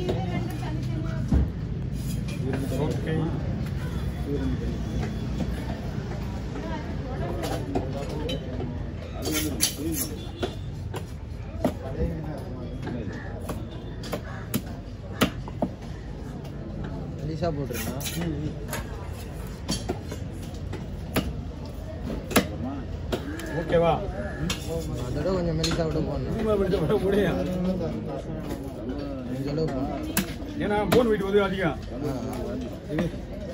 Okay மெலிசா போட்டிருந்தான் ஓகேவா அதோட கொஞ்சம் மெலிசா விட போடணும் சும்மா விட்டு வர முடியும் இந்த அளவு போடணும் ஏன்னா போன் வெயிட் வந்து அதிகம் இது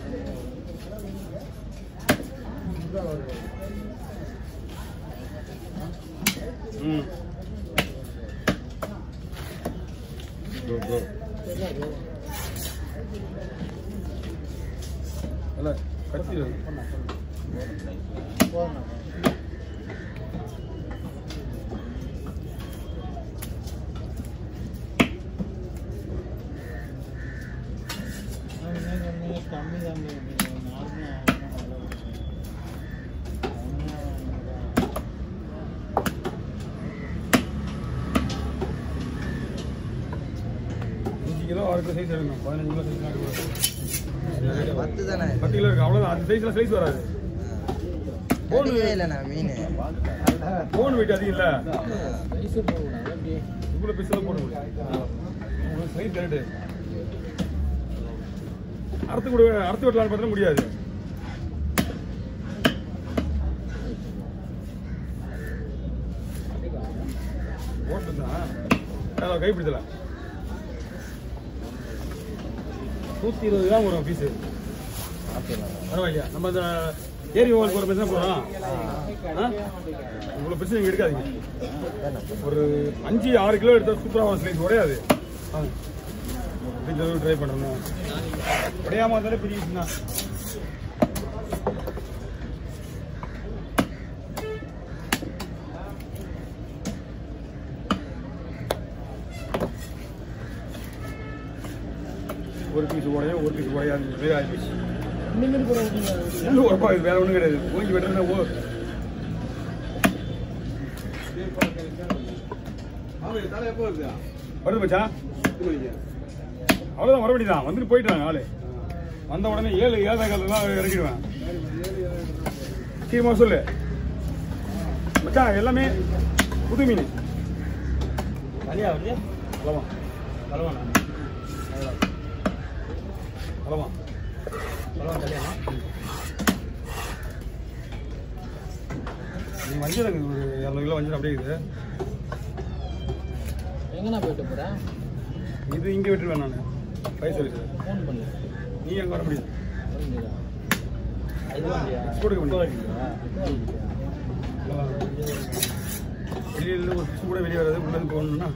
ம் ப்ரோ ப்ரோ அல்ல கத்தி அஞ்சு கிலோ ஆறு கிலோ சைஸ் வேணும் பதினஞ்சு கிலோ சைஸ் பத்து தானே பத்து கிலோ இருக்கு அவ்வளோதான் அந்த சைஸ்ல சைஸ் வராது கடிக்கவே இல்லைண்ணா மீன் போன் வெயிட் அதிகம் இல்ல இவ்வளோ பீஸ்லாம் போட முடியும் சைஸ் கரெக்டு அறுத்து கூட அறுத்து வெட்டலாம்னு பார்த்தா முடியாது ஓட்டுதான் அதான் கைப்பிடிச்சல நூற்றி இருபது கிராம் வரும் பீஸு பரவாயில்லையா நம்ம இந்த ஏரி ஓவல் போகிற பீஸ் தான் போகிறோம் இவ்வளோ பீஸ் நீங்கள் எடுக்காதீங்க ஒரு அஞ்சு ஆறு கிலோ எடுத்தால் சூப்பராக ஸ்லைஸ் உடையாது ட்ரை பண்ணணும் உடையாம இருந்தாலே பெரிய விஷயம் தான் ஒரு பீஸ் உடையும் ஒரு பீஸ் உடையாது வேற ஆகி போச்சு முள்ளு உரப்பா இது வேற ஒன்றும் கிடையாது ஓங்கி வெட்டுறதுனா ஓ வருது மச்சான் அவ்வளோதான் மறுபடி தான் வந்துட்டு போயிட்டாங்க ஆளு வந்த உடனே ஏழு ஏழை காலெல்லாம் இறக்கிடுவேன் சீக்கிரமா சொல்லு மச்சான் எல்லாமே புது மீன் தனியா வந்து அளவா அளவா அளவா அளவா கல்யாணம் நீ வஞ்சிரம் ஒரு இரநூறு கிலோ வஞ்சிரம் அப்படியே இருக்குது எங்கண்ணா போயிட்டு போகிறேன் இது இங்கே விட்டுருவேன் நான் பைசா இருக்குது ஃபோன் பண்ணு நீ எங்கே வர முடியும் இது வண்டியா கொடுக்க முடியும் வெளியில ஒரு பிசு கூட வெளியே வராது உள்ளது போகணும்னா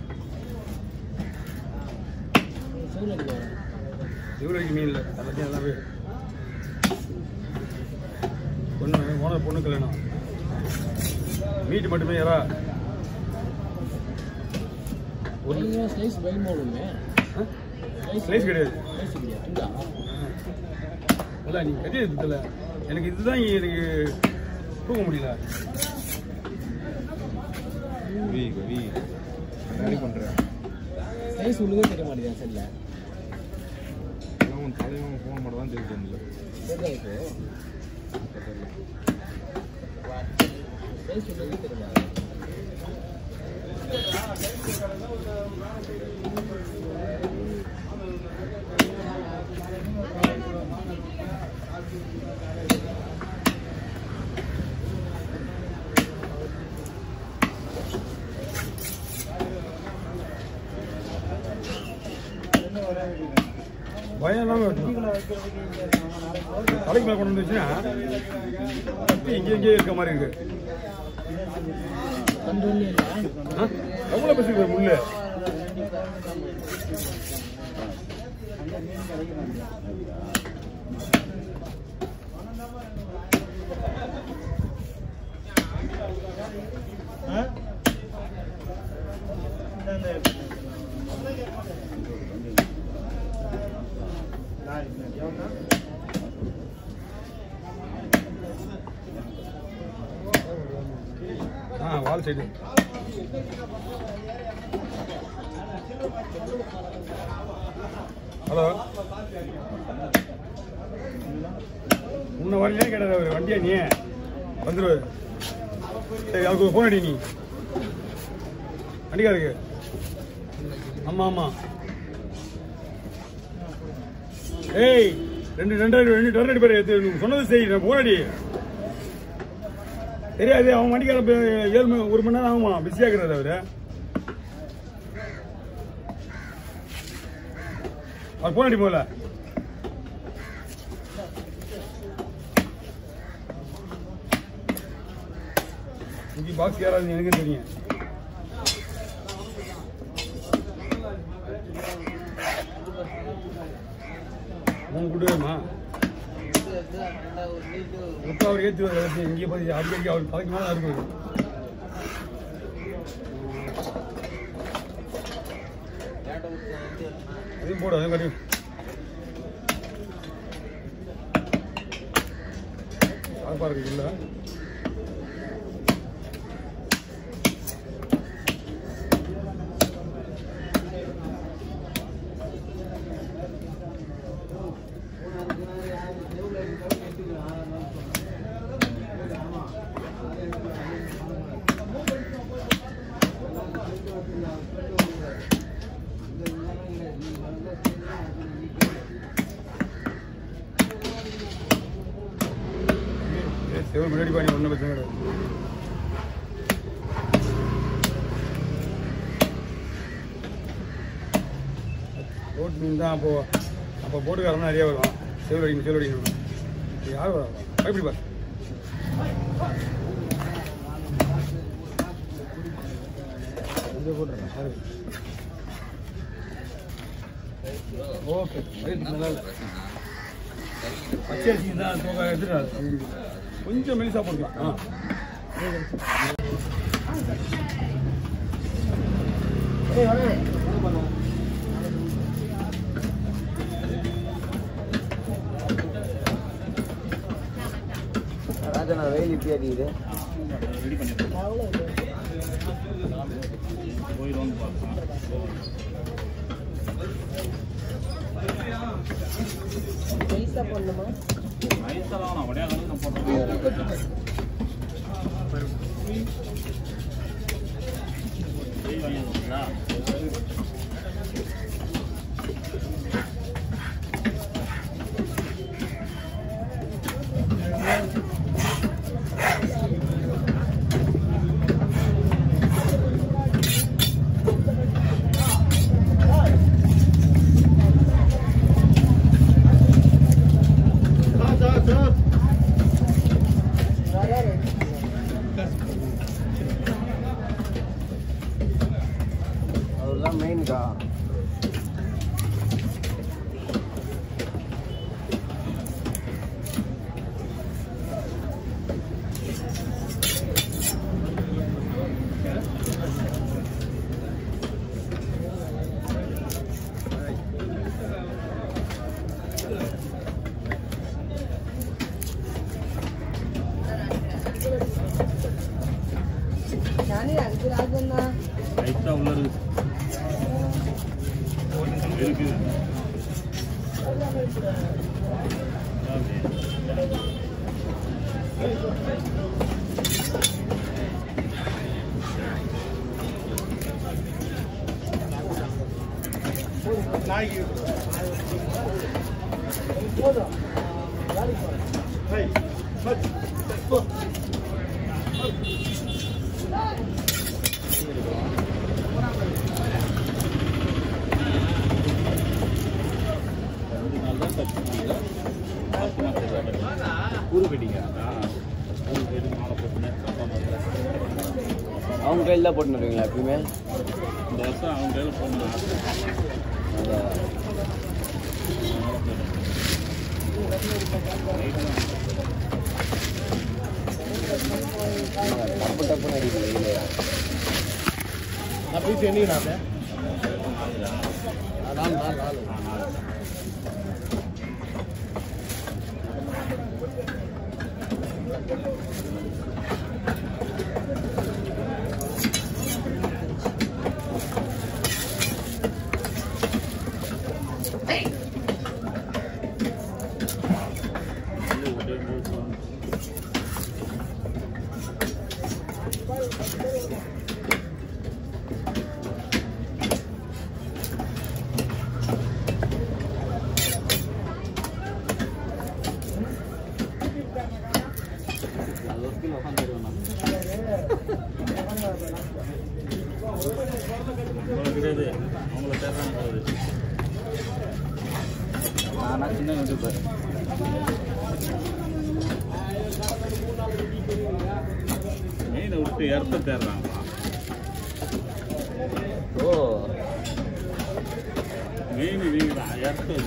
இவருக்கு மீன் இல்லை எல்லாத்தையும் எல்லாம் போய் பொண்ணு ஓனர் பொண்ணு கல்யாணம் மீட்டு மட்டுமே யாரா ஒரு ஸ்லைஸ் வெல் மோடுமே ஸ்லைஸ் கிடையாது ஸ்லைஸ் இல்லையா இந்தா இல்லை நீ கட்டியது பத்தல எனக்கு இதுதான் இங்க எனக்கு தூக்க முடியல ரெடி பண்றேன் ஸ்லைஸ் உள்ளுக்கே தெரிய மாட்டேங்குது செல்ல உன் தலைவன் ஃபோன் மட்டும் தான் தெரியுது அதில் தெரியுதா இப்போ ஸ்லைஸ் உள்ளுக்கே தெரிய மாட்டேங்குது பயம் இல்லாமல் வெட்டணும் தலைக்கு மேலே கொண்டு வந்துச்சுன்னா கத்தி இங்கே இங்கே இருக்க மாதிரி இருக்கு கண்ட்ரோல் இல்லை ஆ? எவ்வளோ பேசுங்க முள்ளு ஆ வால் சைடு ஹலோ உன்னை வரலையே கேட்டார் அவர் வண்டியா நீ வந்துருவாரு சரி அவருக்கு ஒரு ஃபோன் அடி நீ வண்டிக்காருக்கு ஆமா ஆமா ஏய் ரெண்டு ரெண்டு ரெண்டு டர்ன் அடிப்பாரு எடுத்து சொன்னது சரி நான் ஃபோன் அடி தெரியாது அவன் வண்டிக்கார இப்ப ஏழு மணி ஒரு மணி நேரம் ஆகுமா பிஸியாக இருக்கிறாரு அவரு அவர் ஃபோன் அடி போகல இங்கே பாக்ஸ் ஏறாது எனக்கு தெரியும் மூணு கொடுமா இப்போ அவர் ஏற்றி இங்கே பார்த்து அடிக்கடி அவர் தலைக்கு மேலே இருக்கும் அதையும் போடு அதையும் கட்டி சாப்பா இருக்கு இல்லை செவல் முன்னாடி பாணி ஒன்றும் பிரச்சனை கிடையாது போட் மீன் தான் அப்போ அப்போ போட்டுக்காரன் நிறைய வரும் செவல் அடிக்கணும் செவல் அடிக்கணும் இப்ப யார் வரா எப்படி பார் ஓகே நல்லா இருக்கு பச்சை அரிசி தான் தோகை எடுத்துட்டு கொஞ்சம் மெலிசா போட்டுக்கலாம் ஆ ராஜனா வெயில் இப்படி அடிக்குது அவர்தான் மெயின்கா லைட்டா உள்ள இருக்கு இருக்குது ரெண்டு நாள் தான் தச்சு முடியல மாசமா தெரியாம ஊரு போயிட்டீங்க ஊரு போயிட்டு மாலை போட்டுனேன் அப்பா அம்மா அவங்க கையில் தான் போட்டுன்னு வருவீங்களா எப்பயுமே இந்த வருஷம் அவங்க கையில் போகணும் டப்பு டப்புன்னு அடிக்குது வெயில் நான் போய் என்னைக்கு நாலு நாலு நாலு Hey! நான் சின்ன நண்டு பாரு மீனை விட்டு இறத்த தேடுறாங்களா ஓ மீன் நீங்க இறத்தது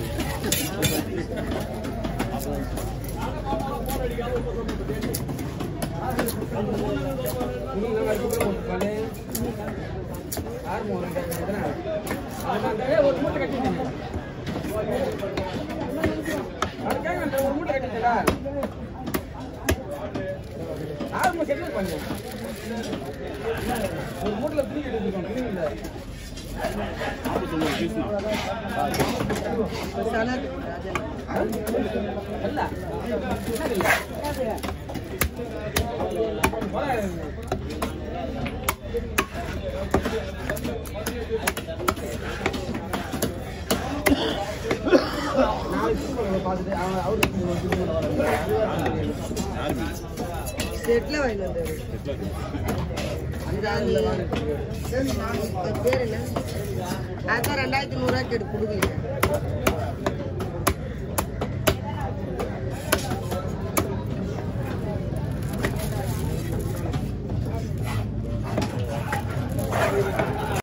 நாற்பத்தொம்பது பீஸ் யார் மீன் செட்டில் வாங்கிட்டு வந்தாரு எட்ல அந்த பேர் என்ன அதான் ரெண்டாயிரத்தி நூறுரூவா கேட்டு கொடுக்கல